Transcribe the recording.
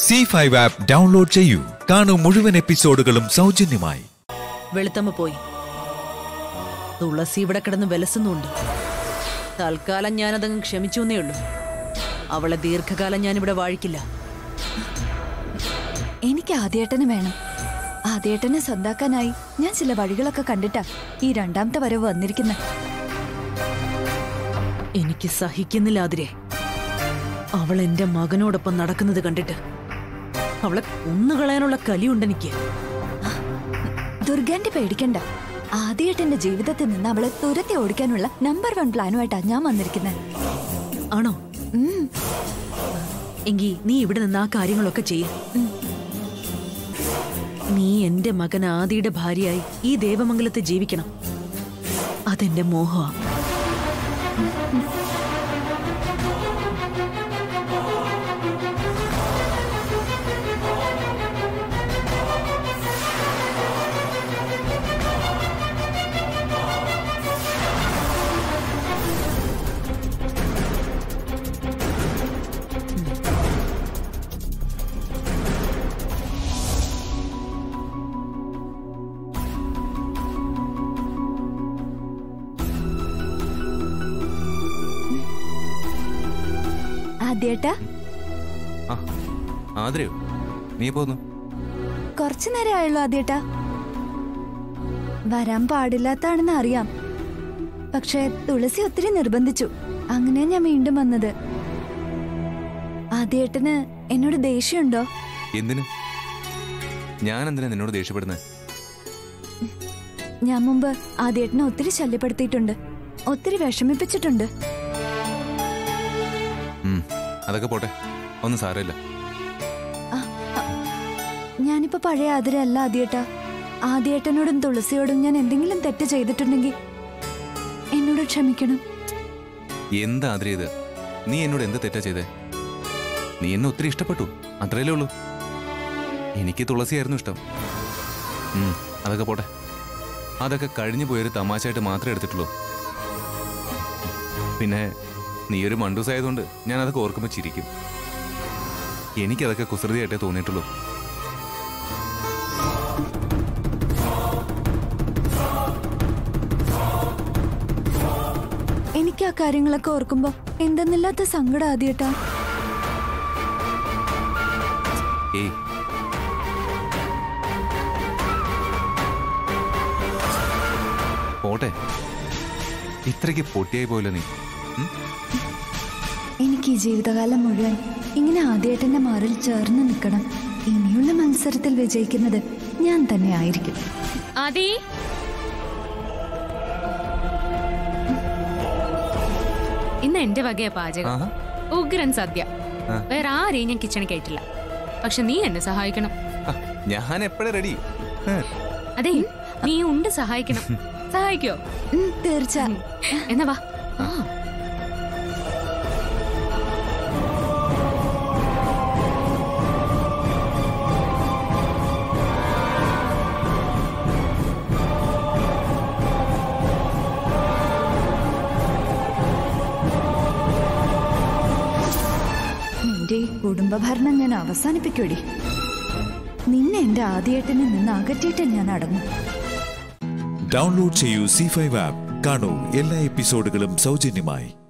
C five app download ചെയ്യൂ കാണൂ മുഴുവൻ എപ്പിസോഡുകളും സൗജന്യമായി വെളുത്തമ്മ പോയി തുളസി ഇവിടെ കിടന്ന് വിലസുന്നുണ്ട് തൽക്കാലം ഞാനതങ്ങ് ക്ഷമിച്ചു എന്നേ ഉള്ളൂ അവളെ ദീർഘകാലം ഞാനിവിടെ വാഴിക്കില്ല എനിക്ക് ആദ്യേട്ടന് വേണം ആദ്യേട്ടനെ സ്വന്താക്കാനായി ഞാൻ ചില വഴികളൊക്കെ കണ്ടിട്ടാ ഈ രണ്ടാമത്തെ വരവ് വന്നിരിക്കുന്നത് എനിക്ക് സഹിക്കുന്നില്ല അതിരെ അവൾ എന്റെ മകനോടൊപ്പം നടക്കുന്നത് കണ്ടിട്ട് അവളെ കൊന്നുകളയാനുള്ള കലിയുണ്ടെനിക്ക് ദുർഗാന്റെ പേടിക്കണ്ട ആദ്യേട്ടന്റെ ജീവിതത്തിൽ നിന്ന് അവളെ തുരത്തി ഓടിക്കാനുള്ള നമ്പർ വൺ പ്ലാനുമായിട്ടാ ഞാൻ വന്നിരിക്കുന്നത് ആണോ എങ്കി നീ ഇവിടെ നിന്ന് ആ കാര്യങ്ങളൊക്കെ ചെയ്യ നീ എന്റെ മകൻ ആദിയുടെ ഭാര്യയായി ഈ ദേവമംഗലത്ത് ജീവിക്കണം അതെന്റെ മോഹമാ ആദ്യേട്ടാ ആ ആതിരയോ നീ പോന്നു കുറച്ചു നേരം ആയുള്ളൂ ആദ്യേട്ടാ വരാൻ പാടില്ലാത്താണെന്ന് അറിയാം പക്ഷേ തുളസി ഒത്തിരി നിർബന്ധിച്ചു അങ്ങനെ ഞാൻ വീണ്ടും വന്നത് ആദ്യേട്ടന് എന്നോട് ദേഷ്യമുണ്ടോ എന്തിന് ഞാൻ എന്തിനാ നിന്നോട് ദേഷ്യപ്പെടുന്നത് ഞാൻ മുമ്പ് ആദ്യേട്ടനെ ഒത്തിരി ശല്യപ്പെടുത്തിയിട്ടുണ്ട് ഒത്തിരി വിഷമിപ്പിച്ചിട്ടുണ്ട് ഉം, അതൊക്കെ പോട്ടെ ഒന്നും സാരമില്ല ഞാനിപ്പോ പഴയ ആതിരല്ല ആദ്യേട്ടാ ആദ്യേട്ടനോടും തുളസിയോടും ഞാൻ എന്തെങ്കിലും തെറ്റ് ചെയ്തിട്ടുണ്ടെങ്കിൽ എന്നോട് ക്ഷമിക്കണം എന്താ ആതിര ഇത് നീ എന്നോട് എന്ത് തെറ്റാ ചെയ്തേ നീ എന്നെ ഒത്തിരി ഇഷ്ടപ്പെട്ടു അത്രയല്ലേ ഉള്ളൂ എനിക്ക് തുളസിയായിരുന്നു ഇഷ്ടം ഉം, അതൊക്കെ പോട്ടെ അതൊക്കെ കഴിഞ്ഞു പോയൊരു തമാശയായിട്ട് മാത്രമേ എടുത്തിട്ടുള്ളൂ പിന്നെ നീ ഒരു മണ്ടൂസായതുകൊണ്ട് ഞാൻ അതൊക്കെ ഓർക്കുമ്പോൾ ചിരിക്കും എനിക്കതൊക്കെ കുസൃതിയായിട്ടേ തോന്നിയിട്ടുള്ളൂ എനിക്ക് ആ കാര്യങ്ങളൊക്കെ ഓർക്കുമ്പോ എന്തെന്നില്ലാത്ത സങ്കടം ആദ്യേട്ടാ ഏയ് പോട്ടെ ഇത്രയ്ക്ക് പൊട്ടിയായി പോയില്ല നീ ഉം? എനിക്ക് ഈ ജീവിതകാലം മുഴുവൻ ഇങ്ങനെ ആദ്യേട്ടന്റെ മാറിൽ ചേർന്ന് നിൽക്കണം ഇനിയുള്ള മത്സരത്തിൽ വിജയിക്കുന്നത് ഞാൻ തന്നെ ആയിരിക്കും ആദി ഇന്ന് എന്റെ വകയാ പാചകം ആഹാ. ഉഗ്രൻ സദ്യ ആ. വേറെ ആരെയും ഞാൻ കിച്ചണിൽ കയറ്റില്ല പക്ഷെ നീ എന്നെ സഹായിക്കണം ആ, ഞാൻ എപ്പോഴാ റെഡി അതെ നീ ഉണ്ട് സഹായിക്കണം സഹായിക്കോ ഉം, തീർച്ച എന്നാ വാ ആ നിന്റെ ഈ കുടുംബഭരണം ഞാൻ അവസാനിപ്പിക്കൂടി നിന്നെ എന്റെ ആദ്യേട്ടനിൽ നിന്ന് അകറ്റിയിട്ട് ഞാൻ അടങ്ങും ഡൗൺലോഡ് ചെയ്യൂ സി ഫൈവ് ആപ്പ് കാണൂ എല്ലാ എപ്പിസോഡുകളും സൗജന്യമായി